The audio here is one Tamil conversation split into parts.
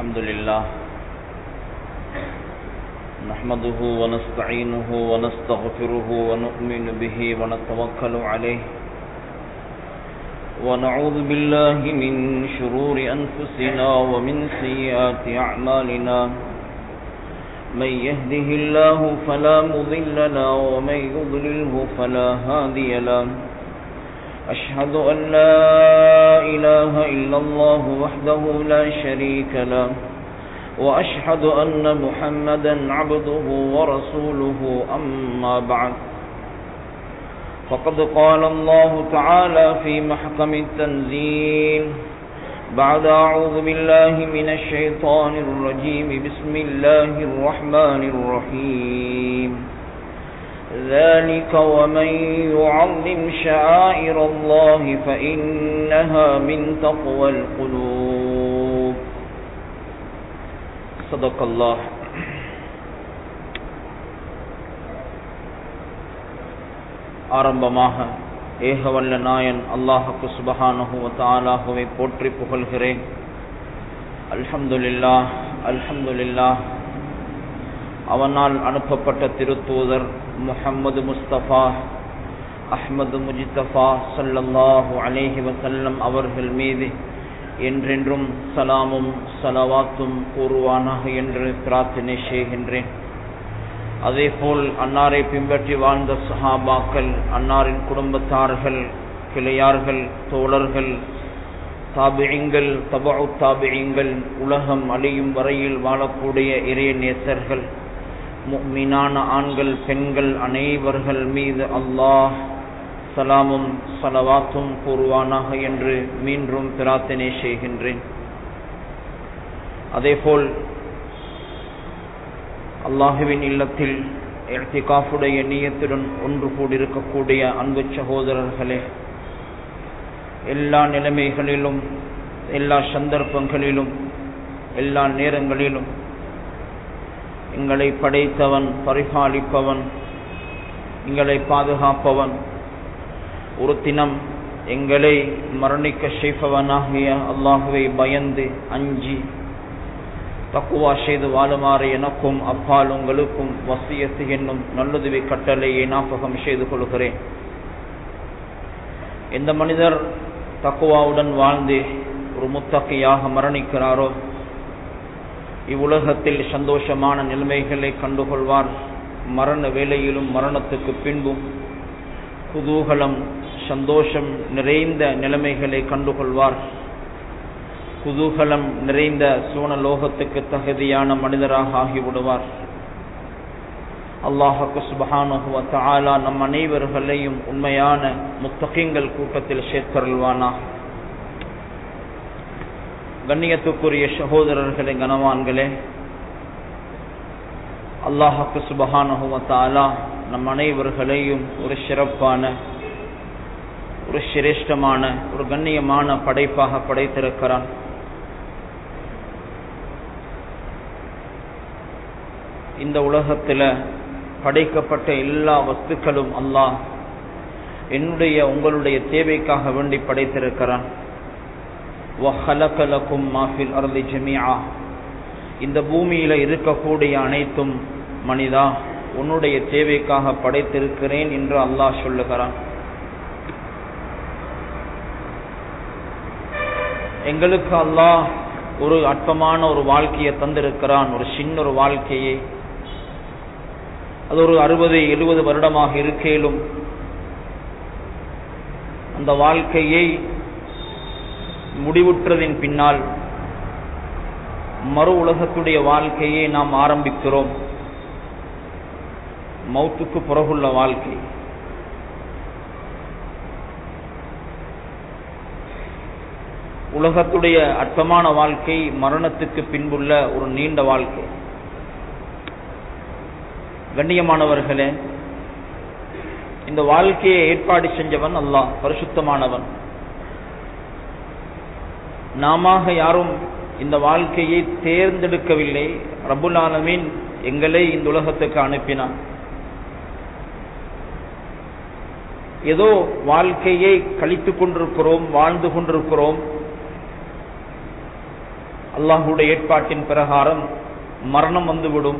الحمد لله نحمده ونستعينه ونستغفره ونؤمن به ونتوكل عليه ونعوذ بالله من شرور أنفسنا ومن سيئات أعمالنا من يهده الله فلا مضل له ومن يضلله فلا هادي له أشهد أن لا إله إلا الله وحده لا شريك له وأشهد أن محمدا عبده ورسوله أما بعد فقد قال الله تعالى في محكم التنزيل بعد أعوذ بالله من الشيطان الرجيم بسم الله الرحمن الرحيم ذلك ومن يعظم شعائر الله فإنها من تقوى القلوب صدق الله ஆரம்பமாக ஏகவல்ல நாயன் அல்லாஹுக்கு சுபஹானஹு தாலாஹுவை போற்றி புகழ்கிறேன் அல்ஹம்துலில்லா அல்ஹம்துலில்லா அவனால் அனுப்பப்பட்ட திருத்தூதர் முஹம்மது முஸ்தபா அஹ்மது முஜித்தபா சல்லல்லாஹு அலேஹி வசல்லம் அவர்கள் மீது என்றென்றும் சலாமும் சலவாத்தும் கூறுவானாக என்று பிரார்த்தனை செய்கின்றேன் அதேபோல் அன்னாரை பின்பற்றி வாழ்ந்த சஹாபாக்கள் அன்னாரின் குடும்பத்தார்கள் கிளையார்கள் தோழர்கள் தாபியங்கள் தபு தாபியங்கள் உலகம் அழியும் வரையில் வாழக்கூடிய இறைய நேசர்கள் மீனான ஆண்கள் பெண்கள் அனைவர்கள் மீது அல்லாஹ் சலாமும் சலவாத்தும் கூறுவானாக என்று மீண்டும் பிரார்த்தனை செய்கின்றேன் அதேபோல் அல்லாஹுவின் இல்லத்தில் எழ்த்திகாஃபுடைய நீயத்துடன் ஒன்று கூடியிருக்கக்கூடிய அன்பு சகோதரர்களே எல்லா நிலைமைகளிலும் எல்லா சந்தர்ப்பங்களிலும் எல்லா நேரங்களிலும் எங்களை படைத்தவன் பரிபாலிப்பவன் எங்களை பாதுகாப்பவன் ஒரு தினம் எங்களை மரணிக்க செய்பவனாகிய அல்லாஹுவை பயந்து அஞ்சி தக்குவா செய்து வாழுமாறு எனக்கும் அப்பால் உங்களுக்கும் வசியத்து என்னும் நல்லுதவி கட்டளையை ஞாபகம் செய்து கொள்கிறேன் எந்த மனிதர் தக்குவாவுடன் வாழ்ந்து ஒரு முத்தகையாக மரணிக்கிறாரோ இவ்வுலகத்தில் சந்தோஷமான நிலைமைகளை கண்டுகொள்வார் மரண வேலையிலும் மரணத்துக்கு பின்பும் குதூகலம் சந்தோஷம் நிறைந்த நிலைமைகளை கண்டுகொள்வார் குதூகலம் நிறைந்த சூனலோகத்துக்கு தகுதியான மனிதராக ஆகிவிடுவார் அல்லாஹக்கு சுபஹானுவ தாலா நம் அனைவர்களையும் உண்மையான முத்தகிங்கள் கூட்டத்தில் சேர்த்தருள்வானா கண்ணியத்துக்குரிய சகோதரர்களே கனவான்களே அல்லாஹக்கு சுபஹானுவ தாலா நம் அனைவர்களையும் ஒரு சிறப்பான ஒரு சிரேஷ்டமான ஒரு கண்ணியமான படைப்பாக படைத்திருக்கிறான் இந்த உலகத்தில் படைக்கப்பட்ட எல்லா வஸ்துக்களும் அல்லாஹ் என்னுடைய உங்களுடைய தேவைக்காக வேண்டி படைத்திருக்கிறான் மாஃபில் அருளி ஜமியா இந்த பூமியில இருக்கக்கூடிய அனைத்தும் மனிதா உன்னுடைய தேவைக்காக படைத்திருக்கிறேன் என்று அல்லாஹ் சொல்லுகிறான் எங்களுக்கு அல்லாஹ் ஒரு அற்பமான ஒரு வாழ்க்கையை தந்திருக்கிறான் ஒரு சின்ன ஒரு வாழ்க்கையை அது ஒரு அறுபது எழுபது வருடமாக இருக்கையிலும் அந்த வாழ்க்கையை முடிவுற்றதின் பின்னால் மறு உலகத்துடைய வாழ்க்கையை நாம் ஆரம்பிக்கிறோம் மௌத்துக்கு பிறகுள்ள வாழ்க்கை உலகத்துடைய அற்பமான வாழ்க்கை மரணத்துக்கு பின்புள்ள ஒரு நீண்ட வாழ்க்கை கண்ணியமானவர்களே இந்த வாழ்க்கையை ஏற்பாடு செஞ்சவன் அல்லாஹ் பரிசுத்தமானவன் நாம யாரும் இந்த வாழ்க்கையை தேர்ந்தெடுக்கவில்லை ரபுல் ஆலமீன் எங்களை இந்த உலகத்துக்கு அனுப்பினான் ஏதோ வாழ்க்கையை கழித்துக் கொண்டிருக்கிறோம் வாழ்ந்து கொண்டிருக்கிறோம் அல்லாஹுடைய ஏற்பாட்டின் பிரகாரம் மரணம் வந்துவிடும்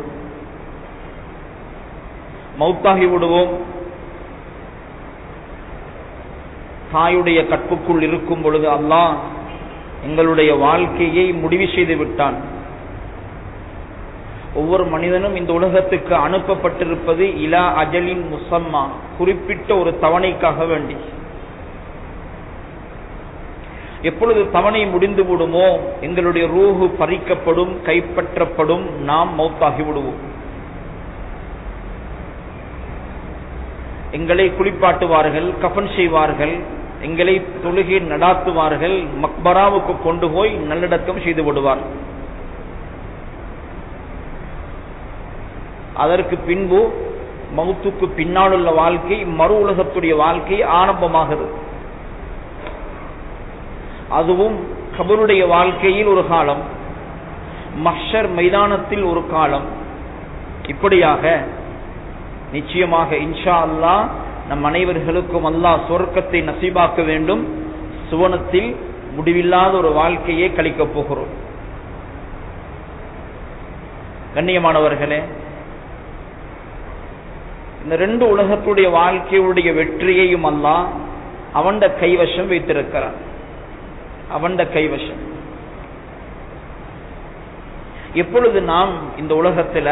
மௌத்தாகி விடுவோம் தாயுடைய கற்புக்குள் இருக்கும் பொழுது அல்லாஹ் எங்களுடைய வாழ்க்கையை முடிவு செய்து விட்டான் ஒவ்வொரு மனிதனும் இந்த உலகத்துக்கு அனுப்பப்பட்டிருப்பது இலா அஜலின் முசம்மா குறிப்பிட்ட ஒரு தவணைக்காக வேண்டி எப்பொழுது தவணை முடிந்து விடுமோ எங்களுடைய ரூஹு பறிக்கப்படும் கைப்பற்றப்படும் நாம் மௌத்தாகி விடுவோம் எங்களை குளிப்பாட்டுவார்கள் கஃன் செய்வார்கள் எங்களை தொழுகை நடாத்துவார்கள் மக்பராவுக்கு கொண்டு போய் நல்லடக்கம் செய்து விடுவார் அதற்கு பின்பு மௌத்துக்கு பின்னால் உள்ள வாழ்க்கை மறு உலகத்துடைய வாழ்க்கை ஆரம்பமாகிறது அதுவும் கபருடைய வாழ்க்கையில் ஒரு காலம் மஷர் மைதானத்தில் ஒரு காலம் இப்படியாக நிச்சயமாக இன்ஷா அல்லா நம் அனைவர்களுக்கும் அல்லாஹ் சொர்க்கத்தை நசீபாக்க வேண்டும் சுவனத்தில் முடிவில்லாத ஒரு வாழ்க்கையை கழிக்கப் போகிறோம் கண்ணியமானவர்களே இந்த ரெண்டு உலகத்துடைய வாழ்க்கையுடைய வெற்றியையும் அல்லாஹ் அவண்ட கைவசம் வைத்திருக்கிறான் அவண்ட கைவசம் எப்பொழுது நாம் இந்த உலகத்துல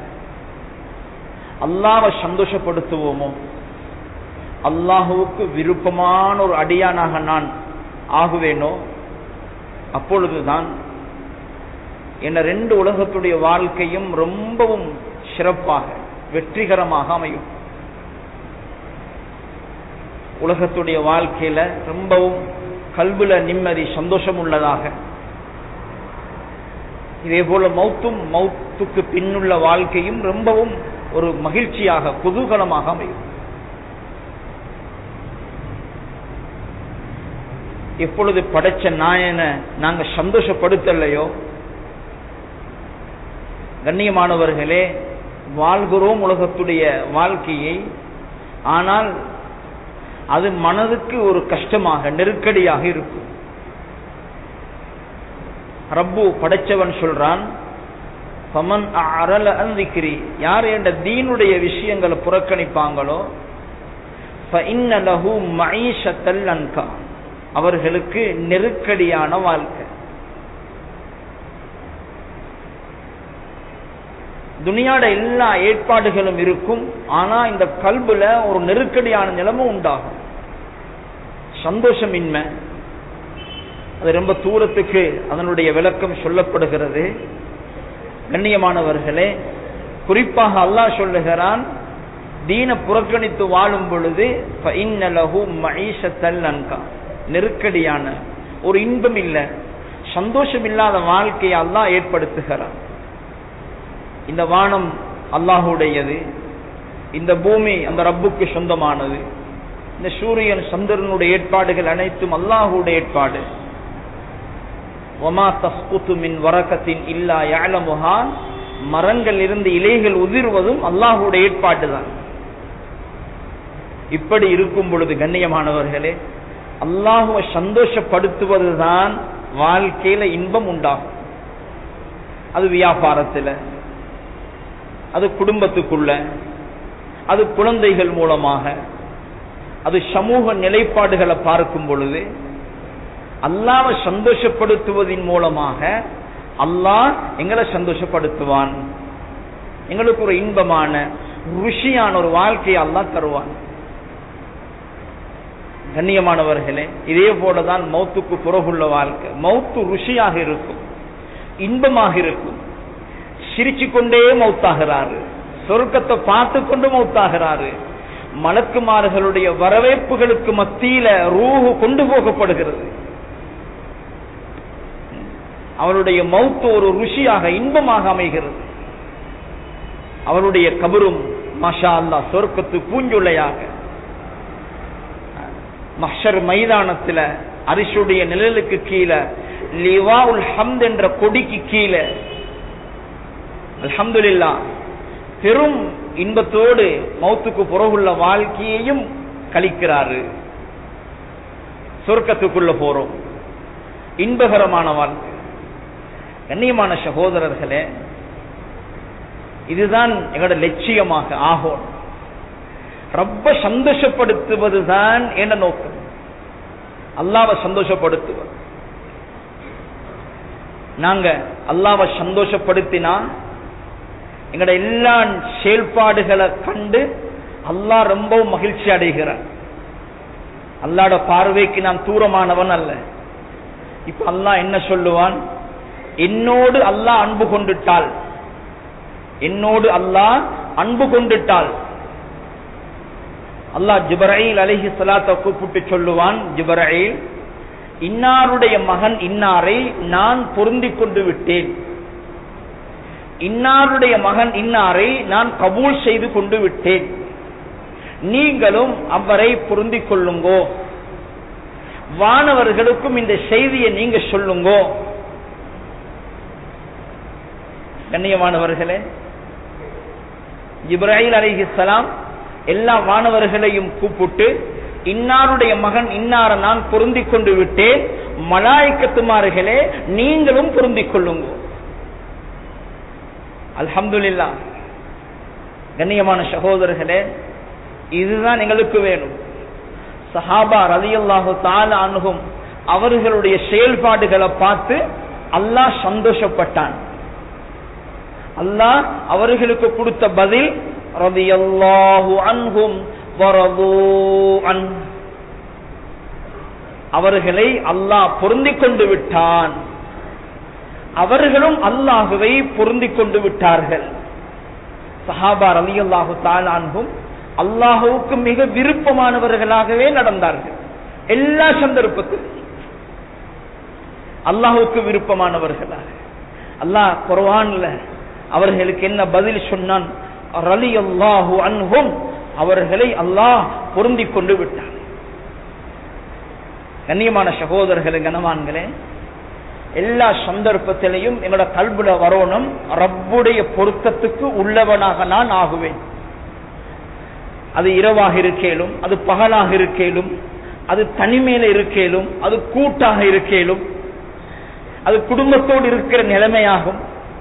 அல்லாவை சந்தோஷப்படுத்துவோமோ அல்லாஹுவுக்கு விருப்பமான ஒரு அடியானாக நான் ஆகுவேனோ அப்பொழுதுதான் என்ன ரெண்டு உலகத்துடைய வாழ்க்கையும் ரொம்பவும் சிறப்பாக வெற்றிகரமாக அமையும் உலகத்துடைய வாழ்க்கையில ரொம்பவும் கல்வில நிம்மதி சந்தோஷம் உள்ளதாக இதே போல மௌத்தும் மௌத்துக்கு பின்னுள்ள வாழ்க்கையும் ரொம்பவும் ஒரு மகிழ்ச்சியாக குதூகலமாக அமையும் எப்பொழுது படைச்ச நாயன நாங்க சந்தோஷப்படுத்தலையோ கண்ணியமானவர்களே வாழ்கிறோம் உலகத்துடைய வாழ்க்கையை ஆனால் அது மனதுக்கு ஒரு கஷ்டமாக நெருக்கடியாக இருக்கும் ரப்பு படைச்சவன் சொல்றான் பமன் அரல அந்திக்கிரி யார் என்ற தீனுடைய விஷயங்களை புறக்கணிப்பாங்களோ லஹு மஈஷத்தல் அன்கா அவர்களுக்கு நெருக்கடியான வாழ்க்கை துனியாட எல்லா ஏற்பாடுகளும் இருக்கும் ஆனா இந்த கல்புல ஒரு நெருக்கடியான நிலைமை உண்டாகும் சந்தோஷமின்மை அது ரொம்ப தூரத்துக்கு அதனுடைய விளக்கம் சொல்லப்படுகிறது கண்ணியமானவர்களே குறிப்பாக அல்லாஹ் சொல்லுகிறான் தீன புறக்கணித்து வாழும் பொழுது அன்கா நெருக்கடியான ஒரு இன்பம் இல்லை சந்தோஷம் இல்லாத வாழ்க்கையை அல்லாஹ் ஏற்படுத்துகிறான் இந்த வானம் அல்லாஹுடையது இந்த பூமி அந்த ரப்புக்கு சொந்தமானது இந்த சூரியன் சந்திரனுடைய ஏற்பாடுகள் அனைத்தும் அல்லாஹுடைய ஏற்பாடு ஒமா தஸ்குத்து மின் வரக்கத்தின் இல்லா யாழமுகா மரங்கள் இருந்து இலைகள் உதிர்வதும் அல்லாஹுடைய ஏற்பாடு தான் இப்படி இருக்கும் பொழுது கண்ணியமானவர்களே அல்லாஹுவை சந்தோஷப்படுத்துவதுதான் வாழ்க்கையில இன்பம் உண்டாகும் அது வியாபாரத்தில் அது குடும்பத்துக்குள்ள அது குழந்தைகள் மூலமாக அது சமூக நிலைப்பாடுகளை பார்க்கும் பொழுது அல்லாவை சந்தோஷப்படுத்துவதன் மூலமாக அல்லாஹ் எங்களை சந்தோஷப்படுத்துவான் எங்களுக்கு ஒரு இன்பமான ருஷியான ஒரு வாழ்க்கையை அல்லாஹ் தருவான் கண்ணியமானவர்களே இதே போலதான் மௌத்துக்கு புறகுள்ள வாழ்க்கை மௌத்து ருஷியாக இருக்கும் இன்பமாக இருக்கும் சிரிச்சு கொண்டே மௌத்தாகிறாரு சொர்க்கத்தை பார்த்து கொண்டு மௌத்தாகிறாரு மலக்குமார்களுடைய வரவேற்புகளுக்கு மத்தியில ரூஹு கொண்டு போகப்படுகிறது அவருடைய மௌத்து ஒரு ருஷியாக இன்பமாக அமைகிறது அவருடைய கபரும் மஷா அல்லா சொர்க்கத்து பூஞ்சுள்ளையாக மஷர் மைதானத்துல அரிசுடைய நிழலுக்கு கீழே லிவா உல் ஹம்த் என்ற கொடிக்கு கீழே அல்ஹம்துலில்லா பெரும் இன்பத்தோடு மௌத்துக்கு புறகுள்ள வாழ்க்கையையும் கழிக்கிறாரு சொர்க்கத்துக்குள்ள போறோம் இன்பகரமான வாழ்க்கை கண்ணியமான சகோதரர்களே இதுதான் எங்களோட லட்சியமாக ஆகும் ரொம்ப சந்தோஷப்படுத்துவதுதான் என்ன நோக்கம் அல்லாவை சந்தோஷப்படுத்துவது நாங்க அல்லாவை சந்தோஷப்படுத்தினா எங்களோட எல்லா செயல்பாடுகளை கண்டு அல்லாஹ் ரொம்பவும் மகிழ்ச்சி அடைகிறான் அல்லாட பார்வைக்கு நான் தூரமானவன் அல்ல இப்ப அல்லாஹ் என்ன சொல்லுவான் என்னோடு அல்லாஹ் அன்பு கொண்டுட்டால் என்னோடு அல்லாஹ் அன்பு கொண்டுட்டால் அல்லாஹ் ஜிபரையில் அலிஹி சலாத்தை கூப்பிட்டு சொல்லுவான் ஜிபரையில் இன்னாருடைய மகன் இன்னாரை நான் பொருந்திக் கொண்டு விட்டேன் இன்னாருடைய மகன் இன்னாரை நான் கபூல் செய்து கொண்டு விட்டேன் நீங்களும் அவரை பொருந்திக் கொள்ளுங்கோ வானவர்களுக்கும் இந்த செய்தியை நீங்க சொல்லுங்கோ கண்ணியமானவர்களே இப்ராஹிம் அலிஹிஸ்லாம் எல்லா வானவர்களையும் கூப்பிட்டு இன்னாருடைய மகன் இன்னார நான் பொருந்திக் கொண்டு விட்டேன் மலாய்க்கத்துமார்களே நீங்களும் பொருந்திக் கொள்ளுங்க அல்ஹம்துலில்லா கண்ணியமான சகோதரர்களே இதுதான் எங்களுக்கு வேணும் சஹாபா ரலியல்லாஹு தால அணுகும் அவர்களுடைய செயல்பாடுகளை பார்த்து அல்லாஹ் சந்தோஷப்பட்டான் அல்லாஹ் அவர்களுக்கு கொடுத்த பதில் ரலியல்லாஹு அன்ஹும் வரது அன் அவர்களை அல்லாஹ் பொருந்திக் கொண்டு விட்டான் அவர்களும் அல்லாஹுவை பொருந்திக் கொண்டு விட்டார்கள் சஹாபா ரலி அல்லாஹு தாலான்கும் அல்லாஹுவுக்கு மிக விருப்பமானவர்களாகவே நடந்தார்கள் எல்லா சந்தர்ப்பத்திலும் அல்லாஹுக்கு விருப்பமானவர்களாக அல்லாஹ் குர்ஆன்ல அவர்களுக்கு என்ன பதில் சொன்னான் ரலி அல்லாஹு அன்ஹும் அவர்களை அல்லாஹ் பொருந்திக் கொண்டு விட்டான் கண்ணியமான சகோதரர்களே கனவான்களே எல்லா சந்தர்ப்பத்திலையும் என்னோட கல்புல வரணும் ரப்புடைய பொருத்தத்துக்கு உள்ளவனாக நான் ஆகுவேன் அது இரவாக இருக்கேலும் அது பகலாக இருக்கேலும் அது தனிமையில இருக்கேலும் அது கூட்டாக இருக்கேலும் அது குடும்பத்தோடு இருக்கிற நிலைமையாகும்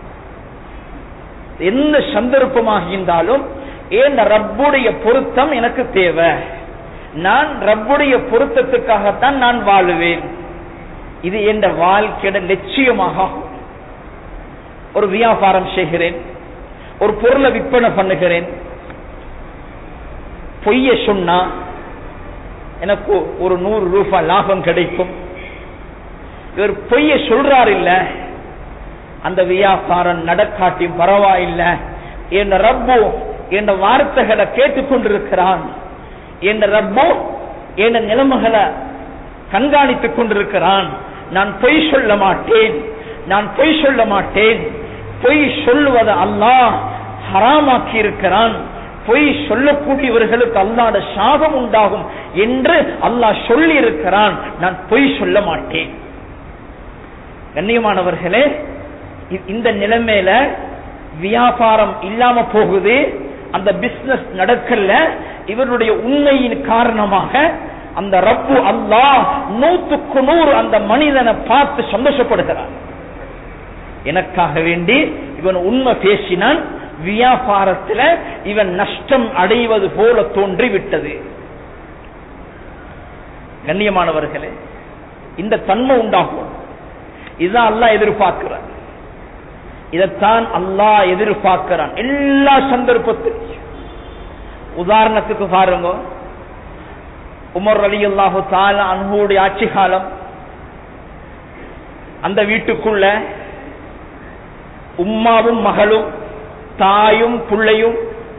எந்த சந்தர்ப்பமாக இருந்தாலும் ஏன் ரப்புடைய பொருத்தம் எனக்கு தேவை நான் ரப்புடைய பொருத்தத்துக்காகத்தான் நான் வாழுவேன் இது என்ற வாழ்க்கையோட லட்சியமாக ஒரு வியாபாரம் செய்கிறேன் ஒரு பொருளை விற்பனை பண்ணுகிறேன் பொய்ய சொன்னா எனக்கு ஒரு நூறு ரூபாய் லாபம் கிடைக்கும் இவர் பொய்ய சொல்றார் இல்ல அந்த வியாபாரம் நடக்காட்டியும் பரவாயில்ல என் ரப்பு என் வார்த்தைகளை கேட்டுக்கொண்டிருக்கிறான் என் ரப்பு என் நிலைமைகளை கண்காணித்துக் கொண்டிருக்கிறான் நான் பொய் சொல்ல மாட்டேன் நான் பொய் சொல்ல மாட்டேன் பொய் சொல்லுவதை அல்லாஹ் ஹராமாக்கி இருக்கிறான் பொய் சொல்லக்கூடியவர்களுக்கு அல்லாட சாபம் உண்டாகும் என்று அல்லாஹ் சொல்லி இருக்கிறான் நான் பொய் சொல்ல மாட்டேன் கண்ணியமானவர்களே இந்த நிலைமையில வியாபாரம் இல்லாம போகுது அந்த பிசினஸ் நடக்கல இவருடைய உண்மையின் காரணமாக அந்த ரப்பு அல்லாஹ் நூத்துக்கு நூறு அந்த மனிதனை பார்த்து சந்தோஷப்படுகிறார் எனக்காக வேண்டி இவன் உண்மை பேசினான் வியாபாரத்துல இவன் நஷ்டம் அடைவது போல தோன்றி விட்டது கண்ணியமானவர்களே இந்த தன்மை உண்டாகும் இதுதான் அல்லாஹ் எதிர்பார்க்கிறான் இதைத்தான் அல்லாஹ் எதிர்பார்க்கிறான் எல்லா சந்தர்ப்பத்திலும் உதாரணத்துக்கு பாருங்க உமர் அலி அல்லாஹு தால அன்புடைய ஆட்சி காலம் அந்த வீட்டுக்குள்ள உம்மாவும் மகளும் தாயும் பிள்ளையும்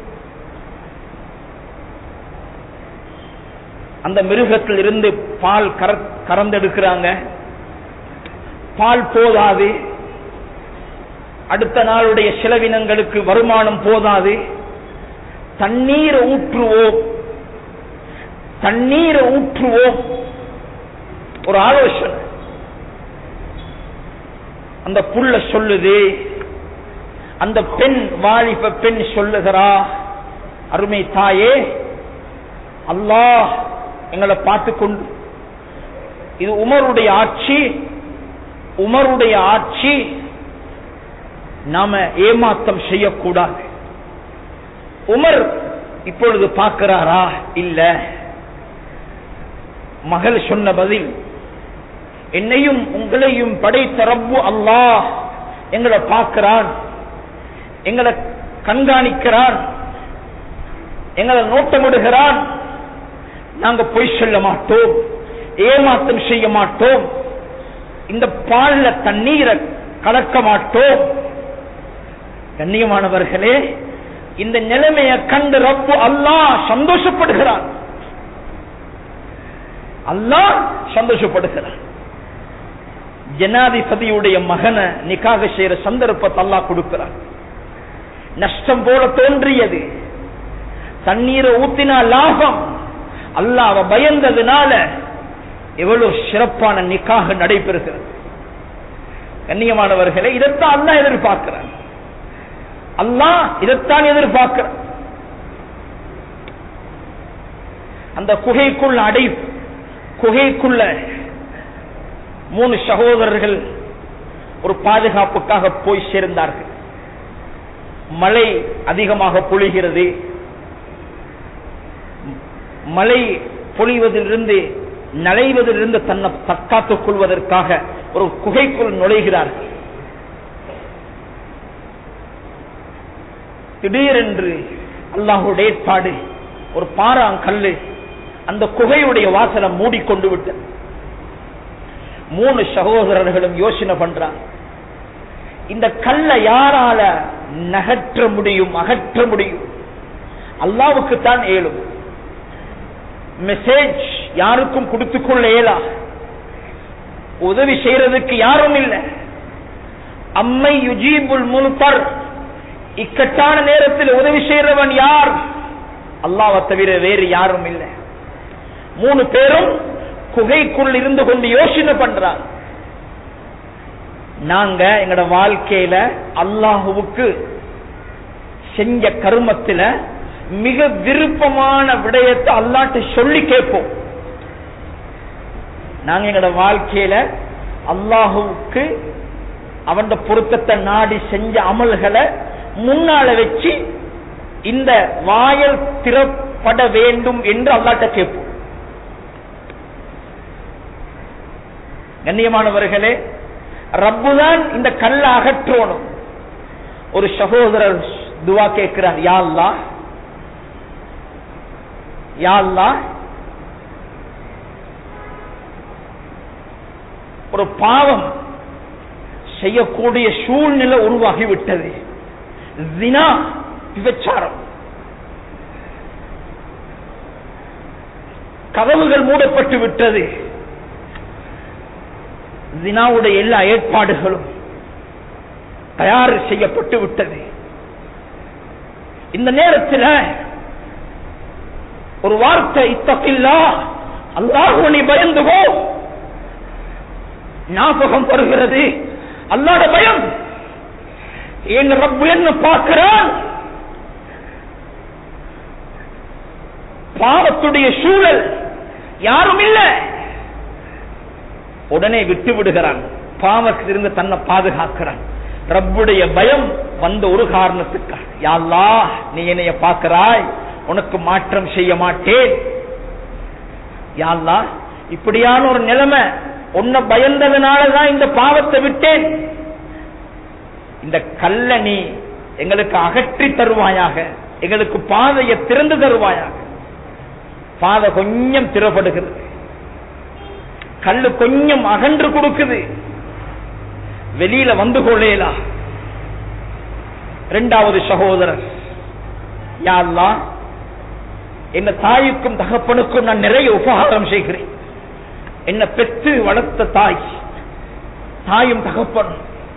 அந்த மிருகத்தில் இருந்து பால் கறந்தெடுக்கிறாங்க பால் போதாது அடுத்த நாளுடைய செலவினங்களுக்கு வருமானம் போதாது தண்ணீரை ஊற்றுவோம் தண்ணீரை ஊற்றுவோம் ஒரு ஆலோசனை அந்த புள்ள சொல்லுது அந்த பெண் வாலிப பெண் சொல்லுகிறா அருமை தாயே அல்லாஹ் எங்களை பார்த்து கொண்டு இது உமருடைய ஆட்சி உமருடைய ஆட்சி நாம ஏமாத்தம் செய்யக்கூடாது உமர் இப்பொழுது பார்க்கிறாரா இல்ல மகள் சொன்ன பதில் என்னையும் உங்களையும் படைத்த ரப்பு அல்லாஹ் எங்களை பார்க்கிறான் எங்களை கண்காணிக்கிறான் எங்களை நோட்டமிடுகிறான் நாங்க பொய் சொல்ல மாட்டோம் ஏமாத்தம் செய்ய மாட்டோம் இந்த பால்ல தண்ணீரை கலக்க மாட்டோம் கண்ணியமானவர்களே இந்த நிலைமையை கண்டு ரப்பு அல்லாஹ் சந்தோஷப்படுகிறான் அல்லாஹ் சந்தோஷப்படுகிறான் ஜனாதிபதியுடைய மகனை நிக்காக செய்யற சந்தர்ப்பத்தை அல்லாஹ் கொடுக்கிறான் நஷ்டம் போல தோன்றியது தண்ணீரை ஊத்தினா லாபம் அல்லாஹ் அவ பயந்ததுனால எவ்வளவு சிறப்பான நிக்காக நடைபெறுகிறது கண்ணியமானவர்களே இதைத்தான் அல்லாஹ் எதிர்பார்க்கிறான் அல்லாஹ் இதைத்தான் எதிர்பார்க்கிறான் அந்த குகைக்குள்ள அடை குகைக்குள்ள மூணு சகோதரர்கள் ஒரு பாதுகாப்புக்காக போய் சேர்ந்தார்கள் மழை அதிகமாக பொழிகிறது மழை பொழிவதிலிருந்து நலைவதிலிருந்து தன்னை தற்காத்துக் கொள்வதற்காக ஒரு குகைக்குள் நுழைகிறார்கள் திடீரென்று அல்லாஹுடைய ஏற்பாடு ஒரு பாறாங்கல்லு அந்த குகையுடைய வாசலை மூடிக்கொண்டு விட்டது மூணு சகோதரர்களும் யோசனை பண்றாங்க இந்த கல்லை யாரால நகற்ற முடியும் அகற்ற முடியும் அல்லாவுக்கு தான் ஏழும் மெசேஜ் யாருக்கும் கொடுத்துக் கொள்ள இயலா உதவி செய்யறதுக்கு யாரும் இல்லை அம்மை யுஜீபுல் முல்தர் இக்கட்டான நேரத்தில் உதவி செய்யறவன் யார் அல்லாவை தவிர வேறு யாரும் இல்லை மூணு பேரும் குகைக்குள் இருந்து கொண்டு யோசனை பண்றாங்க நாங்க எங்கட வாழ்க்கையில அல்லாஹுவுக்கு செஞ்ச கருமத்துல மிக விருப்பமான விடயத்தை அல்லாட்டு சொல்லி கேட்போம் நாங்க எங்கட வாழ்க்கையில அல்லாஹுவுக்கு அவன் பொருத்தத்தை நாடி செஞ்ச அமல்களை முன்னால வச்சு இந்த வாயல் திறப்பட வேண்டும் என்று அல்லாட்ட கேட்போம் கண்ணியமானவர்களே ரப்புதான் இந்த கல்லை அகற்றணும் ஒரு சகோதரர் துவா கேட்கிறார் யாழ்லா யாழ்லா ஒரு பாவம் செய்யக்கூடிய சூழ்நிலை உருவாகிவிட்டது தினா விபச்சாரம் கதவுகள் மூடப்பட்டு விட்டது தினாவுடைய எல்லா ஏற்பாடுகளும் தயார் செய்யப்பட்டு விட்டது இந்த நேரத்தில் ஒரு வார்த்தை இத்தகில்லா அல்லாஹுவனை பயந்துகோ ஞாபகம் வருகிறது அல்லாட பயம் என் ரப்பு என்ன பார்க்கிறான் பாவத்துடைய சூழல் யாரும் இல்லை உடனே விட்டு விடுகிறான் பாவத்திலிருந்து தன்னை பாதுகாக்கிறான் ரப்புடைய பயம் வந்த ஒரு காரணத்துக்காக யாழ்லா நீ என்னைய பார்க்கிறாய் உனக்கு மாற்றம் செய்ய மாட்டேன் யாழ்லா இப்படியான ஒரு நிலைமை உன்னை பயந்ததுனாலதான் இந்த பாவத்தை விட்டேன் இந்த கல்ல நீ எங்களுக்கு அகற்றி தருவாயாக எங்களுக்கு பாதையை திறந்து தருவாயாக பாதை கொஞ்சம் திறப்படுகிறது கல்லு கொஞ்சம் அகன்று கொடுக்குது வெளியில வந்து கொள்ளேலா இரண்டாவது சகோதரர் யாழ்லா என்ன தாய்க்கும் தகப்பனுக்கும் நான் நிறைய உபகாரம் செய்கிறேன் என்ன பெற்று வளர்த்த தாய் தாயும் தகப்பன்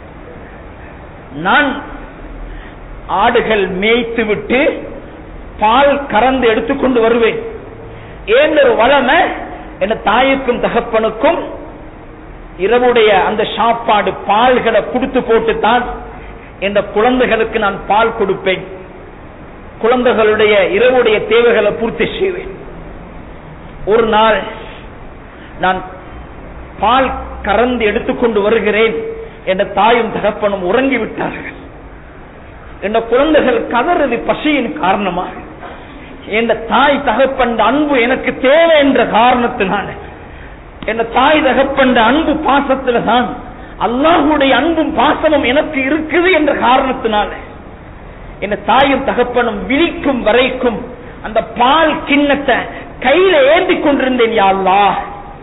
நான் ஆடுகள் மேய்த்து விட்டு பால் கறந்து எடுத்துக்கொண்டு வருவேன் ஏன் ஒரு வளமை என் தாய்க்கும் தகப்பனுக்கும் இரவுடைய அந்த சாப்பாடு பால்களை கொடுத்து போட்டுத்தான் என்ற குழந்தைகளுக்கு நான் பால் கொடுப்பேன் குழந்தைகளுடைய இரவுடைய தேவைகளை பூர்த்தி செய்வேன் ஒரு நாள் நான் பால் கறந்து எடுத்துக்கொண்டு வருகிறேன் என்ற தாயும் தகப்பனும் உறங்கி விட்டார்கள் என்ற குழந்தைகள் கதறது பசியின் காரணமாக என் தாய் தகப்பண்ட அன்பு எனக்கு தேவை என்ற காரணத்தினால என் தாய் தகப்பண்ட அன்பு பாசத்துல தான் அல்லாஹுடைய அன்பும் பாசமும் எனக்கு இருக்குது என்ற காரணத்தினால என் தாயும் தகப்பனும் விழிக்கும் வரைக்கும் அந்த பால் கிண்ணத்தை கையில ஏந்தி கொண்டிருந்தேன் யா அல்லாஹ்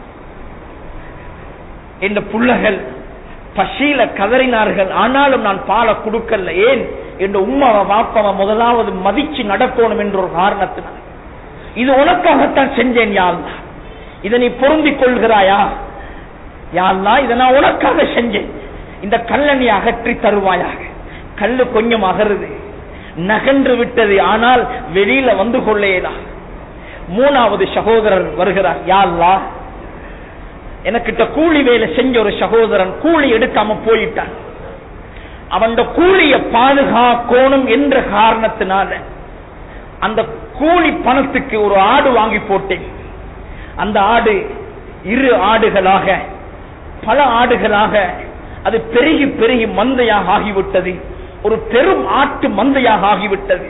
என்ற புள்ளகள் பசியில கதறினார்கள் ஆனாலும் நான் பாலை கொடுக்கல ஏன் என்ற உம்மாவை வாப்பாவை முதலாவது மதிச்சு நடக்கணும் என்ற ஒரு காரணத்தினால் இது உனக்காகத்தான் செஞ்சேன் யாழ்லா இதை நீ பொருந்திக் கொள்கிறாயா யாழ்லா இதை நான் உனக்காக செஞ்சேன் இந்த கல்லை நீ அகற்றி தருவாயாக கல்லு கொஞ்சம் அகருது நகன்று விட்டது ஆனால் வெளியில வந்து கொள்ளேலா மூணாவது சகோதரர் வருகிறார் யாழ்லா எனக்கிட்ட கூலி வேலை செஞ்ச ஒரு சகோதரன் கூலி எடுக்காம போயிட்டான் அவன் கூலிய பாதுகாக்கணும் என்ற காரணத்தினால அந்த கூலி பணத்துக்கு ஒரு ஆடு வாங்கி போட்டேன் அந்த ஆடு இரு ஆடுகளாக பல ஆடுகளாக அது பெருகி பெருகி மந்தையாக ஆகிவிட்டது ஒரு பெரும் ஆட்டு மந்தையாக ஆகிவிட்டது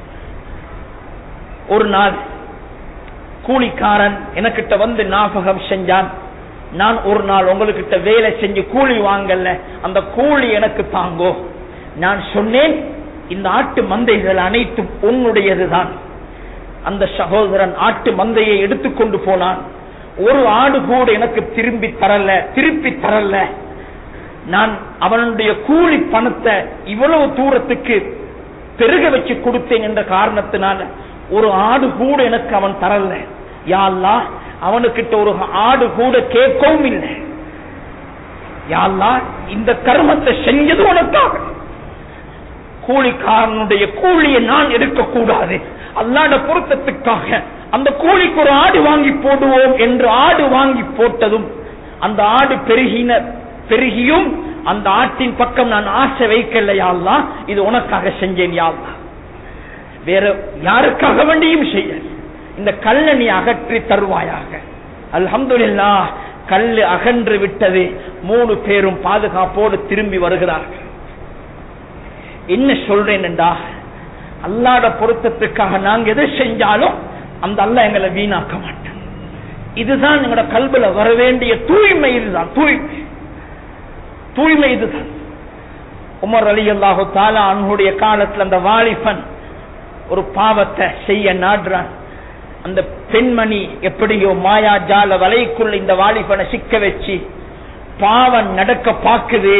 ஒரு நாள் கூலிக்காரன் எனக்கிட்ட வந்து ஞாபகம் செஞ்சான் நான் ஒரு நாள் உங்களுக்கிட்ட வேலை செஞ்சு கூலி வாங்கல அந்த கூலி எனக்கு தாங்கோ நான் சொன்னேன் இந்த ஆட்டு மந்தைகள் அனைத்தும் உன்னுடையதுதான் அந்த சகோதரன் ஆட்டு மந்தையை எடுத்துக்கொண்டு போனான் ஒரு ஆடு கூட எனக்கு திரும்பி தரல திருப்பி தரல நான் அவனுடைய கூலி பணத்தை இவ்வளவு தூரத்துக்கு பெருக வச்சு கொடுத்தேன் என்ற காரணத்தினால ஒரு ஆடு கூட எனக்கு அவன் தரல யாழ்லா அவனுக்கிட்ட ஒரு ஆடு கூட கேட்கவும் இல்லை யாழ்லா இந்த கர்மத்தை செஞ்சது உனக்காக கூலிக்காரனுடைய கூலியை நான் எடுக்கக்கூடாது அல்லாட பொருத்தத்துக்காக அந்த கூலிக்கு ஒரு ஆடு வாங்கி போடுவோம் என்று ஆடு வாங்கி போட்டதும் அந்த ஆடு பெருகின பெருகியும் அந்த ஆட்டின் பக்கம் நான் ஆசை வைக்கல யாழ்லா இது உனக்காக செஞ்சேன் யாழ்லா வேற யாருக்காக வேண்டியும் செய்ய இந்த கல்லை நீ அகற்றி தருவாயாக அல்ஹம்துலில்லா கல்லு அகன்று விட்டது மூணு பேரும் பாதுகாப்போடு திரும்பி வருகிறார்கள் என்ன சொல்றேன் என்றா அல்லாட பொருத்தத்துக்காக நாங்க எதை செஞ்சாலும் அந்த அல்ல எங்களை வீணாக்க மாட்டோம் இதுதான் எங்களோட கல்வில வர வேண்டிய தூய்மை இதுதான் தூய்மை தூய்மை இதுதான் உமர் அலி அல்லாஹு தாலா அவனுடைய காலத்துல அந்த வாலிபன் ஒரு பாவத்தை செய்ய நாடுறான் அந்த பெண்மணி எப்படியோ மாயா ஜால வலைக்குள்ள இந்த வாலிபனை சிக்க வச்சு பாவம் நடக்க பாக்குது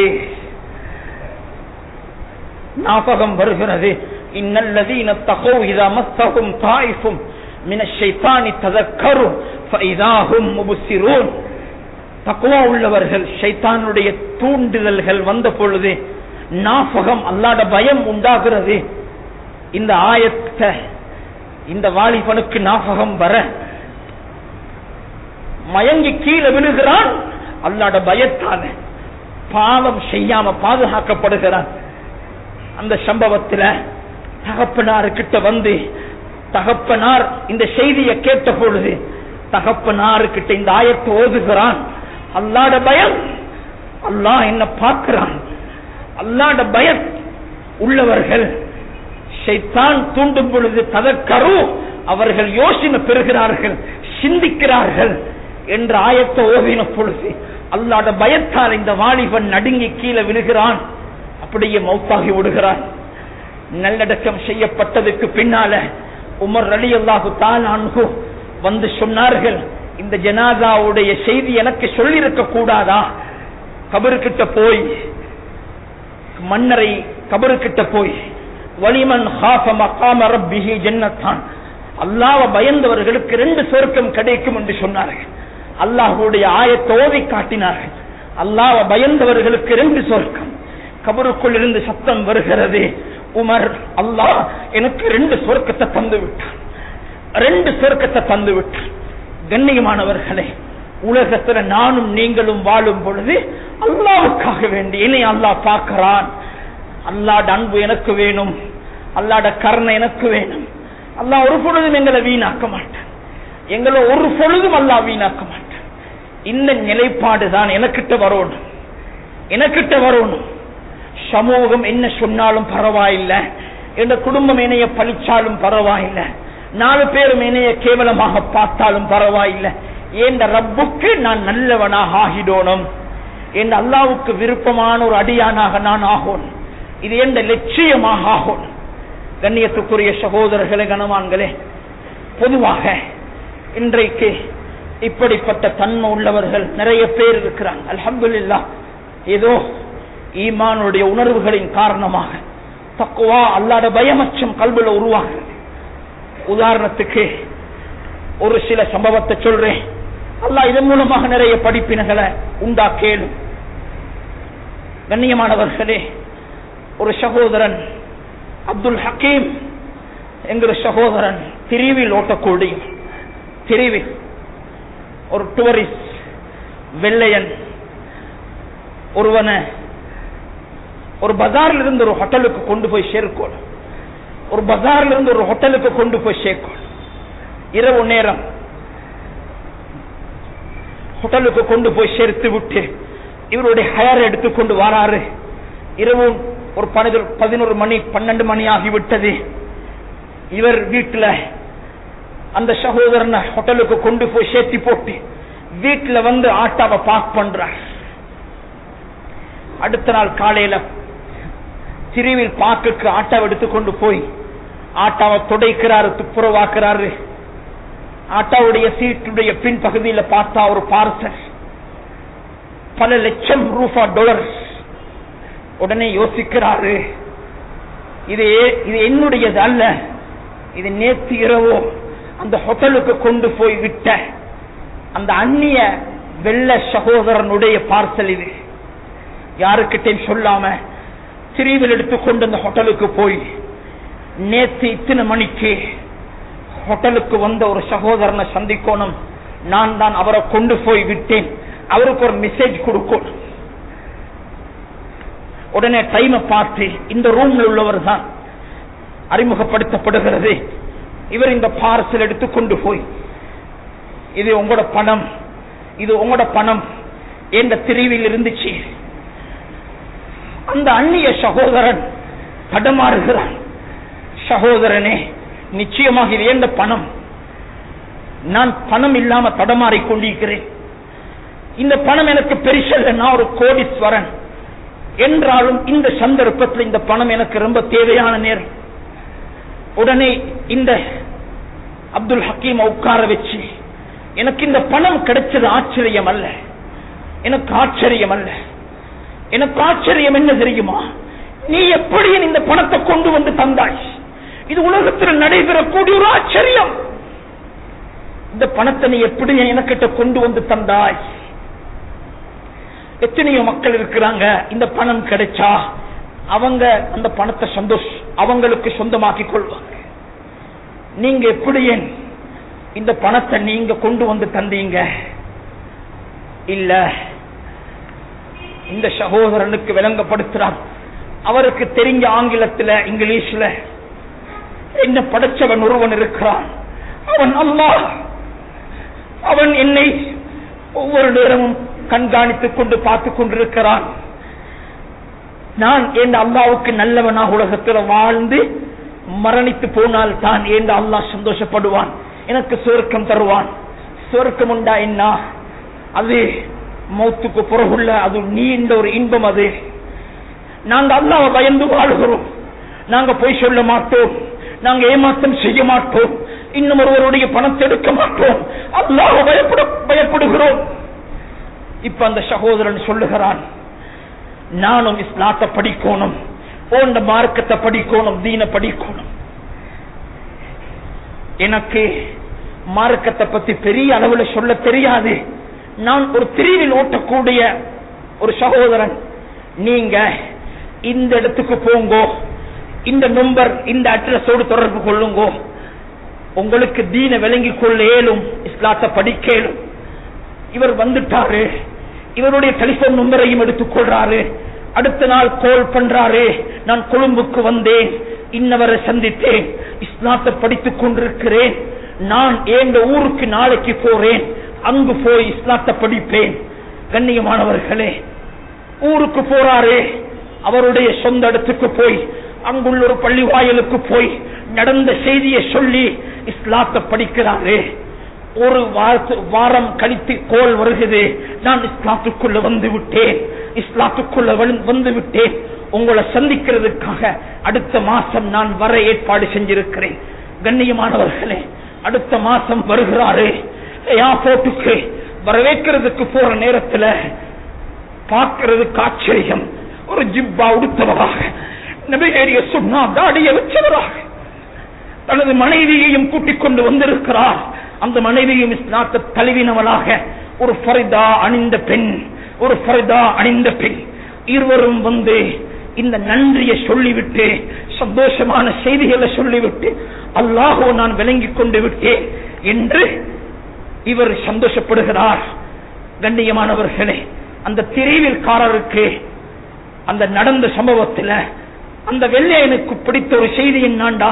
ஞாபகம் வருகிறது இன்னல்லதீன தகோ இதா மஸ்தகும் தாயிஃபும் மின ஷைத்தானி ததக்கரு ஃபைதாஹும் முபுசிரூன் தக்குவா உள்ளவர்கள் ஷைத்தானுடைய தூண்டுதல்கள் வந்த பொழுது நாபகம் அல்லாட பயம் உண்டாகிறது இந்த ஆயத்தை இந்த வாலிபனுக்கு ஞாபகம் வர மயங்கி கீழே விழுகிறான் அல்லாட பயத்தால பாவம் செய்யாம பாதுகாக்கப்படுகிறான் அந்த சம்பவத்தில் தகப்பனாரு கிட்ட வந்து தகப்பனார் இந்த செய்தியை கேட்ட பொழுது தகப்பனாரு கிட்ட இந்த ஆயத்தை ஓதுகிறான் அல்லாட பயம் அல்லாஹ் என்ன பார்க்கிறான் அல்லாட பயம் உள்ளவர்கள் ஷைத்தான் தூண்டும் பொழுது ததக்கரு அவர்கள் யோசனை பெறுகிறார்கள் சிந்திக்கிறார்கள் என்ற ஆயத்தை ஓவின பொழுது அல்லாட பயத்தால் இந்த வாலிபன் நடுங்கி கீழே விழுகிறான் அப்படியே மௌத்தாகி விடுகிறான் நல்லடக்கம் செய்யப்பட்டதுக்கு பின்னால உமர் அலி அல்லாஹு தான் அன்பு வந்து சொன்னார்கள் இந்த ஜனாதாவுடைய செய்தி எனக்கு சொல்லியிருக்க கூடாதா கபருக்கிட்ட போய் மன்னரை கபருக்கிட்ட போய் வலிமன் ஹாஃப மகாம ரப்பிஹி ஜன்னத்தான் அல்லாஹ்வ பயந்தவர்களுக்கு ரெண்டு சொர்க்கம் கிடைக்கும் என்று சொன்னார்கள் அல்லாஹ்வுடைய ஆயத்தை ஓதி காட்டினார்கள் அல்லாஹ்வ பயந்தவர்களுக்கு ரெண்டு சொர்க்கம் கபருக்குள் இருந்து சத்தம் வருகிறது உமர் அல்லாஹ் எனக்கு ரெண்டு சொர்க்கத்தை தந்து விட்டான் ரெண்டு சொர்க்கத்தை தந்து விட்டான் கண்ணியமானவர்களே உலகத்துல நானும் நீங்களும் வாழும் பொழுது அல்லாவுக்காக வேண்டி என்னை அல்லாஹ் பார்க்கிறான் அல்லாட அன்பு எனக்கு வேணும் அல்லாட கருணை எனக்கு வேணும் அல்லாஹ் ஒரு பொழுதும் எங்களை வீணாக்க மாட்டான் எங்களை ஒரு பொழுதும் அல்லாஹ் வீணாக்க மாட்டான் இந்த நிலைப்பாடு தான் எனக்கிட்ட வரணும் எனக்கிட்ட வரணும் சமூகம் என்ன சொன்னாலும் பரவாயில்லை என்ற குடும்பம் என்னைய பழிச்சாலும் பரவாயில்லை நாலு பேரும் என்னைய கேவலமாக பார்த்தாலும் பரவாயில்லை என்ற ரப்புக்கு நான் நல்லவனாக ஆகிடோனும் என் அல்லாவுக்கு விருப்பமான ஒரு அடியானாக நான் ஆகணும் இது எந்த லட்சியமாக ஆகணும் கண்ணியத்துக்குரிய சகோதரர்களே கனவான்களே பொதுவாக இன்றைக்கு இப்படிப்பட்ட தன்மை உள்ளவர்கள் நிறைய பேர் இருக்கிறாங்க அல்ஹம்துலில்லா ஏதோ ஈமானுடைய உணர்வுகளின் காரணமாக தக்குவா அல்லாத பயமச்சம் கல்வில உருவாகிறது உதாரணத்துக்கு ஒரு சில சம்பவத்தை சொல்றேன் அல்லாஹ் இதன் மூலமாக நிறைய படிப்பினைகளை உண்டாக்கேலும் கண்ணியமானவர்களே ஒரு சகோதரன் அப்துல் ஹக்கீம் என்கிற சகோதரன் திரிவில் ஓட்டக்கூடிய திரிவில் ஒரு டூரிஸ்ட் வெள்ளையன் ஒருவனை ஒரு பஜார்ல இருந்து ஒரு ஹோட்டலுக்கு கொண்டு போய் சேர்க்கணும் ஒரு பஜார்ல இருந்து ஒரு ஹோட்டலுக்கு கொண்டு போய் சேர்க்கணும் இரவு நேரம் ஹோட்டலுக்கு கொண்டு போய் சேர்த்து விட்டு இவருடைய ஹயர் எடுத்துக்கொண்டு வராரு இரவு ஒரு பனிதொரு பதினோரு மணி பன்னெண்டு மணி ஆகிவிட்டது இவர் வீட்டுல அந்த சகோதரனை ஹோட்டலுக்கு கொண்டு போய் சேர்த்தி போட்டு வீட்டுல வந்து ஆட்டாவை பார்க் பண்றார் அடுத்த நாள் காலையில திருவில் பாக்குக்கு ஆட்டாவை எடுத்துக்கொண்டு போய் ஆட்டாவை துடைக்கிறாரு துப்புரவாக்குறாரு ஆட்டாவுடைய சீட்டுடைய பின் பகுதியில பார்த்தா ஒரு பார்சல் பல லட்சம் ரூபா டாலர் உடனே யோசிக்கிறாரு இது இது என்னுடையது அல்ல இது நேற்று இரவோ அந்த ஹோட்டலுக்கு கொண்டு போய் விட்ட அந்த அந்நிய வெள்ள சகோதரனுடைய பார்சல் இது யாருக்கிட்டையும் சொல்லாம திரிவில் எடுத்துக்கொண்டு அந்த ஹோட்டலுக்கு போய் நேத்து இத்தனை மணிக்கு ஹோட்டலுக்கு வந்த ஒரு சகோதரனை சந்திக்கணும் நான் தான் அவரை கொண்டு போய் விட்டேன் அவருக்கு ஒரு மெசேஜ் கொடுக்கணும் உடனே டைமை பார்த்து இந்த ரூம்ல உள்ளவர் தான் அறிமுகப்படுத்தப்படுகிறது இவர் இந்த பார்சல் எடுத்துக்கொண்டு போய் இது உங்களோட பணம் இது உங்களோட பணம் என்ற திரிவில் இருந்துச்சு அந்த அந்நிய சகோதரன் தடமாறுகிறான் சகோதரனே நிச்சயமாக இது எந்த பணம் நான் பணம் இல்லாம தடமாறிக் கொண்டிருக்கிறேன் இந்த பணம் எனக்கு பெருசல்ல நான் ஒரு கோடீஸ்வரன் என்றாலும் இந்த சந்தர்ப்பத்தில் இந்த பணம் எனக்கு ரொம்ப தேவையான நேரம் உடனே இந்த அப்துல் ஹக்கீம் உட்கார வச்சு எனக்கு இந்த பணம் கிடைச்சது ஆச்சரியம் அல்ல எனக்கு ஆச்சரியம் அல்ல எனக்கு ஆச்சரியம் என்ன தெரியுமா நீ எப்படி இந்த பணத்தை கொண்டு வந்து தந்தாய் இது உலகத்தில் நடைபெறக்கூடிய ஒரு ஆச்சரியம் இந்த பணத்தை நீ எப்படி எனக்கிட்ட கொண்டு வந்து தந்தாய் எத்தனையோ மக்கள் இருக்கிறாங்க இந்த பணம் கிடைச்சா அவங்க அந்த பணத்தை சந்தோஷ் அவங்களுக்கு சொந்தமாக்கி கொள்வாங்க நீங்க எப்படி ஏன் இந்த பணத்தை நீங்க கொண்டு வந்து தந்தீங்க இல்ல இந்த சகோதரனுக்கு விளங்கப்படுத்துறார் அவருக்கு தெரிஞ்ச ஆங்கிலத்துல இங்கிலீஷ்ல என்ன படைச்சவன் ஒருவன் இருக்கிறான் அவன் அல்லாஹ் அவன் என்னை ஒவ்வொரு நேரமும் கண்காணித்துக் கொண்டு பார்த்துக் கொண்டிருக்கிறான் நான் என் அல்லாவுக்கு நல்லவனாக உலகத்தில் வாழ்ந்து மரணித்து போனால் தான் என் அல்லாஹ் சந்தோஷப்படுவான் எனக்கு சுவர்க்கம் தருவான் சுவர்க்கம் உண்டா என்ன அது மௌத்துக்கு புறகுள்ள அது நீண்ட ஒரு இன்பம் அது நாங்க அல்லாவை பயந்து வாழ்கிறோம் நாங்க போய் சொல்ல மாட்டோம் நாங்க ஏமாற்றம் செய்ய மாட்டோம் இன்னும் ஒருவருடைய பணத்தை எடுக்க மாட்டோம் அல்லாஹ் பயப்பட பயப்படுகிறோம் இப்ப அந்த சகோதரன் சொல்லுகிறான் நானும் இஸ்லாத்தை படிக்கணும் போன்ற மார்க்கத்தை படிக்கணும் தீன படிக்கணும் எனக்கு மார்க்கத்தை பத்தி பெரிய அளவுல சொல்ல தெரியாது நான் ஒரு பிரிவில் ஓட்டக்கூடிய ஒரு சகோதரன் நீங்க இந்த இடத்துக்கு போங்கோ இந்த நம்பர் இந்த அட்ரஸோடு தொடர்பு கொள்ளுங்கோ உங்களுக்கு தீன விளங்கிக் கொள்ள இயலும் இஸ்லாத்தை படிக்க இயலும் இவர் வந்துட்டாரு இவருடைய டெலிபோன் நம்பரையும் எடுத்துக் கொள்றாரு அடுத்த நாள் கோல் பண்றாரு நான் கொழும்புக்கு வந்தேன் இன்னவரை சந்தித்தேன் இஸ்லாத்தை படித்துக் கொண்டிருக்கிறேன் நான் எங்க ஊருக்கு நாளைக்கு போறேன் அங்கு போய் இஸ்லாத்தை படிப்பேன் கண்ணியமானவர்களே ஊருக்கு போறாரு அவருடைய சொந்த இடத்துக்கு போய் அங்குள்ள ஒரு பள்ளி வாயலுக்கு போய் நடந்த செய்தியை சொல்லி இஸ்லாத்தை படிக்கிறாரு ஒரு வாரத்து- வாரம் கழித்து கோல் வருகிறது நான் இஸ்லாத்துக்குள்ள வந்து விட்டேன் இஸ்லாத்துக்குள்ள வந்து- வந்து விட்டேன் உங்களை சந்திக்கிறதுக்காக அடுத்த மாசம் நான் வர ஏற்பாடு செஞ்சிருக்கிறேன் கண்ணியமானவர்களே அடுத்த மாசம் வருகிறாரு ஏர்போர்ட்டுக்கு வரவேற்கிறதுக்கு போற நேரத்துல பார்க்கிறதுக்கு ஆச்சரியம் ஒரு ஜிப்பா உடுத்தவராக நபிகேரிய சொன்னா தாடிய வச்சவராக தனது மனைவியையும் கூட்டிக் கொண்டு வந்திருக்கிறார் அந்த மனைவியும் இஸ்லாத்தை தழுவினவளாக ஒரு ஃபரிதா அணிந்த பெண் ஒரு ஃபரிதா அணிந்த பெண் இருவரும் வந்து இந்த நன்றியை சொல்லிவிட்டு சந்தோஷமான செய்திகளை சொல்லிவிட்டு அல்லாஹோ நான் விளங்கிக் கொண்டு விட்டேன் என்று இவர் சந்தோஷப்படுகிறார் கண்ணியமானவர்களே அந்த திரைவில்காரருக்கு அந்த நடந்த சம்பவத்தில் அந்த வெள்ளையனுக்கு பிடித்த ஒரு செய்தி என்னாண்டா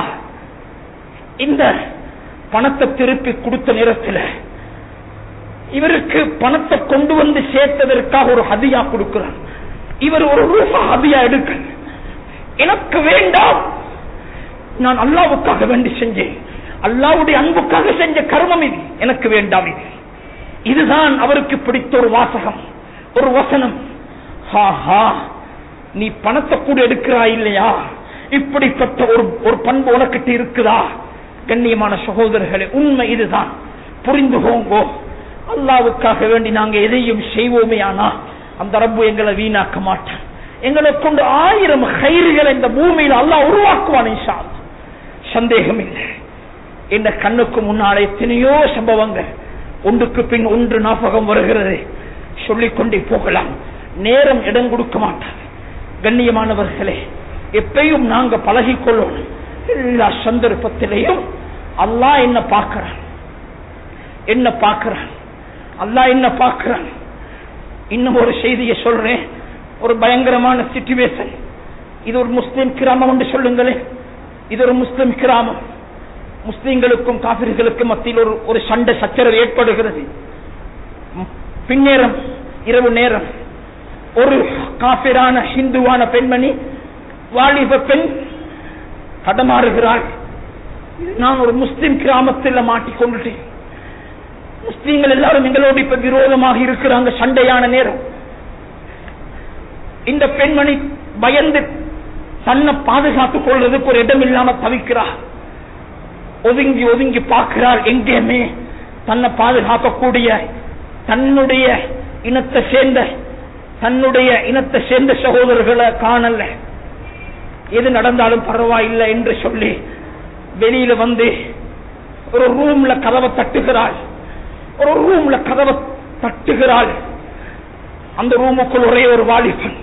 இந்த பணத்தை திருப்பி கொடுத்த நேரத்தில் இவருக்கு பணத்தை கொண்டு வந்து சேர்த்ததற்காக ஒரு ஹதியா கொடுக்கிறார் இவர் ஒரு ரூபா ஹதியா எடுக்க எனக்கு வேண்டாம் நான் அல்லாவுக்காக வேண்டி செஞ்சேன் அல்லாவுடைய அன்புக்காக செஞ்ச கர்மம் இது எனக்கு வேண்டாம் இது இதுதான் அவருக்கு பிடித்த ஒரு வாசகம் ஒரு வசனம் ஹா ஹா நீ பணத்தை கூட எடுக்கிறாய் இல்லையா இப்படிப்பட்ட ஒரு ஒரு பண்பு உனக்கிட்ட இருக்குதா கண்ணியமான சகோதரர்களே உண்மை இதுதான் புரிந்து போங்கோ அல்லாவுக்காக வேண்டி நாங்க எதையும் செய்வோமே ஆனா அந்த ரப்பு எங்களை வீணாக்க மாட்டான் எங்களை கொண்டு ஆயிரம் கயிறுகளை இந்த பூமியில் அல்லாஹ் உருவாக்குவான் இன்ஷா அல்லாஹ். சந்தேகம் இல்லை இந்த கண்ணுக்கு முன்னாலே எத்தனையோ சம்பவங்கள் ஒன்றுக்கு பின் ஒன்று ஞாபகம் வருகிறது சொல்லிக்கொண்டே போகலாம் நேரம் இடம் கொடுக்க மாட்டார் கண்ணியமானவர்களே எப்பயும் நாங்க பழகிக்கொள்ளணும் எல்லா சந்தர்ப்பத்திலையும் அல்லாஹ் என்ன பார்க்கிறான் என்ன பார்க்கிறான் அல்லாஹ் என்ன பார்க்கிறான் இன்னும் ஒரு செய்தியை சொல்றேன் ஒரு பயங்கரமான சிச்சுவேஷன் இது ஒரு முஸ்லிம் கிராமம் என்று சொல்லுங்களேன் இது ஒரு முஸ்லிம் கிராமம் முஸ்லிம்களுக்கும் காபிர்களுக்கும் மத்தியில் ஒரு ஒரு சண்டை சச்சரவு ஏற்படுகிறது ம், பின்னேரம் இரவு நேரம் ஒரு காபிரான ஹிந்துவான பெண்மணி வாலிப பெண் தடமாறுகிறாள் நான் ஒரு முஸ்லிம் கிராமத்தில் மாட்டிக்கொண்டுட்டேன் முஸ்லீம்கள் எல்லாரும் எங்களோடு இப்ப விரோதமாக இருக்கிறாங்க சண்டையான நேரம் இந்த பெண்மணி பயந்து தன்னை பாதுகாத்துக் கொள்றதுக்கு ஒரு இடம் இல்லாம தவிக்கிறார் ஒதுங்கி ஒதுங்கி பார்க்கிறாள் எங்கேயுமே தன்னை பாதுகாக்கக்கூடிய தன்னுடைய இனத்தை சேர்ந்த தன்னுடைய இனத்தை சேர்ந்த சகோதரர்களை காணல எது நடந்தாலும் பரவாயில்லை என்று சொல்லி வெளியில வந்து ஒரு ரூம்ல கதவை தட்டுகிறாள் ஒரு ரூம்ல கதவை தட்டுகிறாள் அந்த ரூமுக்குள் ஒரே ஒரு வாலிபன்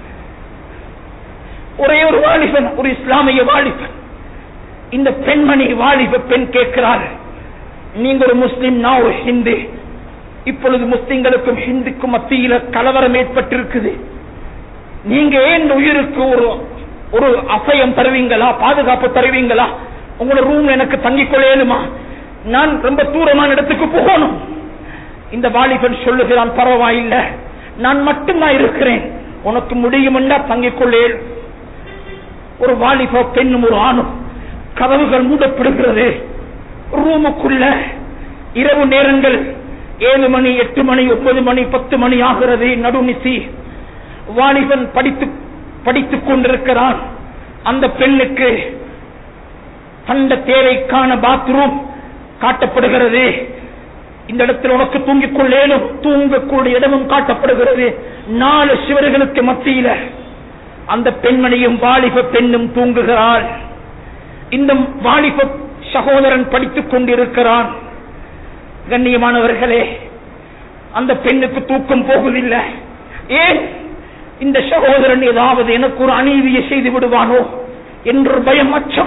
ஒரே ஒரு வாலிபன் ஒரு இஸ்லாமிய வாலிபன் இந்த பெண்மணி வாலிப பெண் கேட்கிறாள் நீங்க ஒரு முஸ்லிம் நான் ஒரு ஹிந்து இப்பொழுது முஸ்லிம்களுக்கும் ஹிந்துக்கும் மத்தியில கலவரம் ஏற்பட்டிருக்குது நீங்க ஏன் இந்த உயிருக்கு ஒரு ஒரு அபயம் தருவீங்களா பாதுகாப்பு தருவீங்களா உங்களோட ரூம் எனக்கு தங்கிக் கொள்ளேனுமா நான் ரொம்ப தூரமான இடத்துக்கு போகணும் இந்த வாலிபன் சொல்லுகிறான் பரவாயில்லை நான் மட்டும்தான் இருக்கிறேன் உனக்கு முடியுமெண்டா தங்கிக் கொள்ளேன் ஒரு வாலிப பெண்ணும் ஒரு ஆணும் கதவுகள் மூடப்படுகிறது ரூமுக்குள்ள இரவு நேரங்கள் ஏழு மணி எட்டு மணி ஒன்பது மணி பத்து மணி ஆகிறது நடுநிசி வாலிபன் படித்து படித்துக் கொண்டிருக்கிறான் அந்த பெண்ணுக்கு தண்ட தேவைக்கான பாத்ரூம் காட்டப்படுகிறது இந்த இடத்தில் உனக்கு தூங்கிக் கொள்ளேனும் தூங்கக்கூடிய இடமும் காட்டப்படுகிறது நாலு சிவர்களுக்கு மத்தியில அந்த பெண்மணியும் வாலிப பெண்ணும் தூங்குகிறாள் இந்த வாலிப சகோதரன் படித்துக் கொண்டிருக்கிறான் கண்ணியமானவர்களே அந்த பெண்ணுக்கு தூக்கம் போகுதில்லை ஏன் இந்த சகோதரன் ஏதாவது எனக்கு ஒரு அநீதியை செய்து விடுவானோ என்று பயம் அச்சம்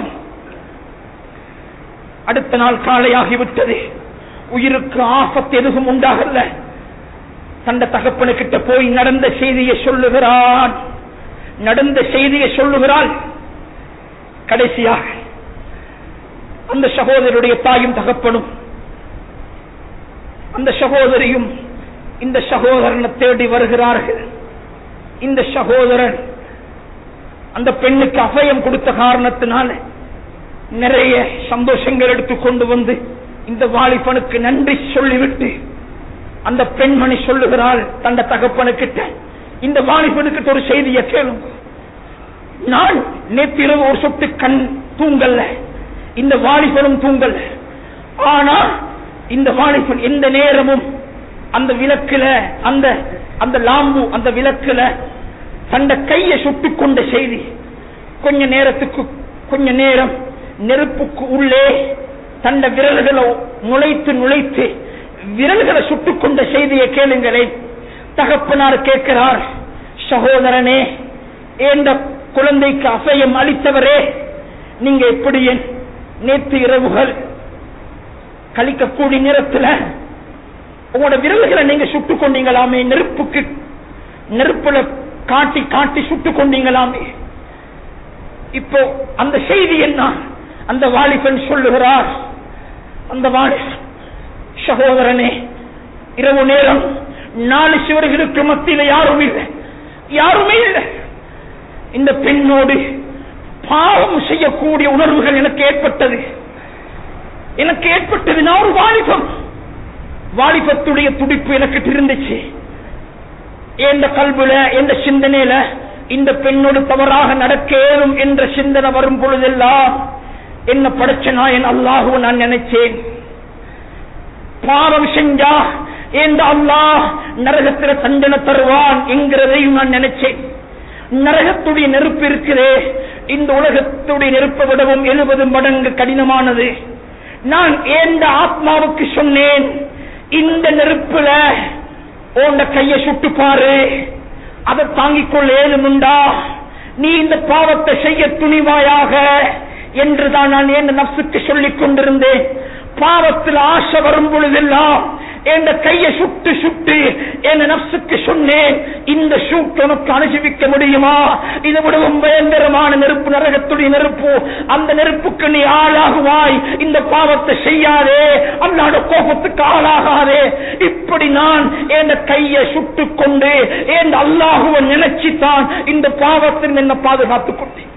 அடுத்த நாள் காலையாகிவிட்டது உயிருக்கு ஆபத்து எதுவும் உண்டாகல தந்த தகப்பனுக்கிட்ட போய் நடந்த செய்தியை சொல்லுகிறான் நடந்த செய்தியை சொல்லுகிறாள் கடைசியாக அந்த சகோதரருடைய தாயும் தகப்பனும் அந்த சகோதரியும் இந்த சகோதரனை தேடி வருகிறார்கள் இந்த சகோதரன் அந்த பெண்ணுக்கு அபயம் கொடுத்த காரணத்தினால நிறைய சந்தோஷங்கள் எடுத்து கொண்டு வந்து இந்த வாலிபனுக்கு நன்றி சொல்லிவிட்டு அந்த பெண்மணி சொல்லுகிறாள் தந்த தகப்பனுக்கிட்ட இந்த வாலிபனுக்கிட்ட ஒரு செய்தியை கேளுங்க நான் நேற்றிரவு ஒரு சொட்டு கண் தூங்கல்ல இந்த வாலிபனும் தூங்கல்ல ஆனா இந்த வாலிபன் எந்த நேரமும் அந்த விளக்குல அந்த அந்த லாம்பு அந்த விளக்குல தந்த கையை சுட்டுக் கொண்ட செய்தி கொஞ்ச நேரத்துக்கு கொஞ்ச நேரம் நெருப்புக்கு உள்ளே தந்த விரல்களை நுழைத்து நுழைத்து விரல்களை சுட்டுக் கொண்ட செய்தியை கேளுங்களேன் தகப்பனார் கேட்கிறார் சகோதரனே ஏண்ட குழந்தைக்கு அசையம் அளித்தவரே நீங்க எப்படி என் நேற்று இரவுகள் கழிக்கக்கூடிய நேரத்தில் உங்களோட விரல்களை நீங்க சுட்டுக் கொண்டீங்களாமே நெருப்புக்கு நெருப்புல காட்டி காட்டி சுட்டுக் கொண்டீங்களாமே இப்போ அந்த செய்தி என்ன அந்த வாலிபன் சொல்லுகிறார் அந்த வாலி சகோதரனே இரவு நேரம் நாலு சிவர்களுக்கு மத்தியில யாரும் இல்லை யாருமே இல்லை இந்த பெண்ணோடு பாவம் செய்யக்கூடிய உணர்வுகள் எனக்கு ஏற்பட்டது எனக்கு ஏற்பட்டது நான் ஒரு வாலிபம் வாலிபத்துடைய துடிப்பு எனக்கு இருந்துச்சு எந்த கல்வில எந்த சிந்தனையில இந்த பெண்ணோடு தவறாக நடக்க ஏதும் என்ற சிந்தனை வரும் பொழுதெல்லாம் என்ன படைச்ச நாயன் அல்லாஹுவ நான் நினைச்சேன் பாவம் செஞ்சா ஏந்த அல்லாஹ் நரகத்தில தண்டனை தருவான் என்கிறதையும் நான் நினைச்சேன் நரகத்துடைய நெருப்பு இருக்குதே இந்த உலகத்துடைய நெருப்பை விடவும் எழுபது மடங்கு கடினமானது நான் ஏந்த ஆத்மாவுக்கு சொன்னேன் இந்த நெருப்புல உன்ட கைய சுட்டு பாரு அதை தாங்கிக் கொள்ள ஏதுமுண்டா நீ இந்த பாவத்தை செய்ய துணிவாயாக என்றுதான் நான் என் நப்சுக்கு சொல்லிக் கொண்டிருந்தேன் பாவத்தில் ஆசை வரும் பொழுதெல்லாம் என் கையை சுட்டு சுட்டு என் நப்சுக்கு சொன்னேன் இந்த சூட் உனக்கு அனுபவிக்க முடியுமா இது விடவும் பயங்கரமான நெருப்பு நரகத்துடைய நெருப்பு அந்த நெருப்புக்கு நீ ஆளாகுவாய் இந்த பாவத்தை செய்யாதே அல்லாட கோபத்துக்கு ஆளாகாதே இப்படி நான் என் கையை சுட்டு கொண்டு என் அல்லாஹுவ நினைச்சுத்தான் இந்த பாவத்தில் என்ன பாதுகாத்துக் கொண்டேன்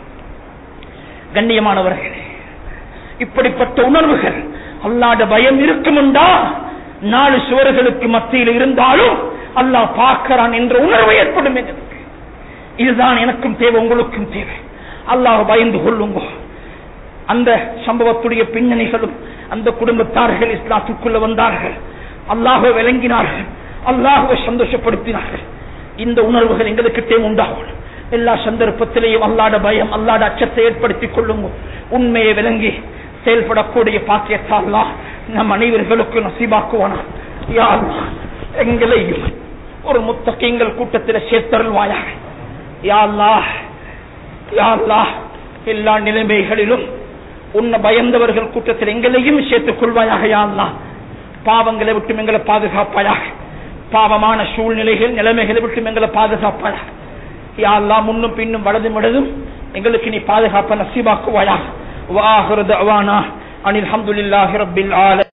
கண்ணியமானவர்களே இப்படிப்பட்ட உணர்வுகள் அல்லாட பயம் இருக்குமுண்டா நாலு சுவர்களுக்கு மத்தியில் இருந்தாலும் அல்லாஹ் பார்க்கிறான் என்ற உணர்வு ஏற்படும் எனக்கு இதுதான் எனக்கும் தேவை உங்களுக்கும் தேவை அல்லாஹ் பயந்து கொள்ளுங்க அந்த சம்பவத்துடைய பின்னணிகளும் அந்த குடும்பத்தார்கள் இஸ்லாத்துக்குள்ள வந்தார்கள் அல்லாஹ விளங்கினார்கள் அல்லாஹுவை சந்தோஷப்படுத்தினார்கள் இந்த உணர்வுகள் எங்களுக்கு உண்டாகும் எல்லா சந்தர்ப்பத்திலேயும் அல்லாட பயம் அல்லாட அச்சத்தை ஏற்படுத்திக் கொள்ளுங்க உண்மையை விளங்கி செயல்படக்கூடிய பாக்கியத்தாலா நம் அனைவர்களுக்கு நசீபாக்குவானா யா அல்லாஹ், எங்களையும் ஒரு முத்தகைங்கள் கூட்டத்தில் சேர்த்தருள்வாயாக யா அல்லாஹ், யா அல்லாஹ், எல்லா நிலைமைகளிலும் உன்னை பயந்தவர்கள் கூட்டத்தில் எங்களையும் சேர்த்துக் கொள்வாயாக யா அல்லாஹ். பாவங்களை விட்டு எங்களை பாதுகாப்பாயாக பாவமான சூழ்நிலைகள் நிலைமைகளை விட்டு எங்களை பாதுகாப்பாயாக யா அல்லாஹ் முன்னும் பின்னும் வலதும் இடதும் எங்களுக்கு நீ பாதுகாப்ப நசீபாக்குவாயாக வாஹிரு தஅவானா அனில் ஹம்துலில்லாஹி ரப்பில் ஆலமீன்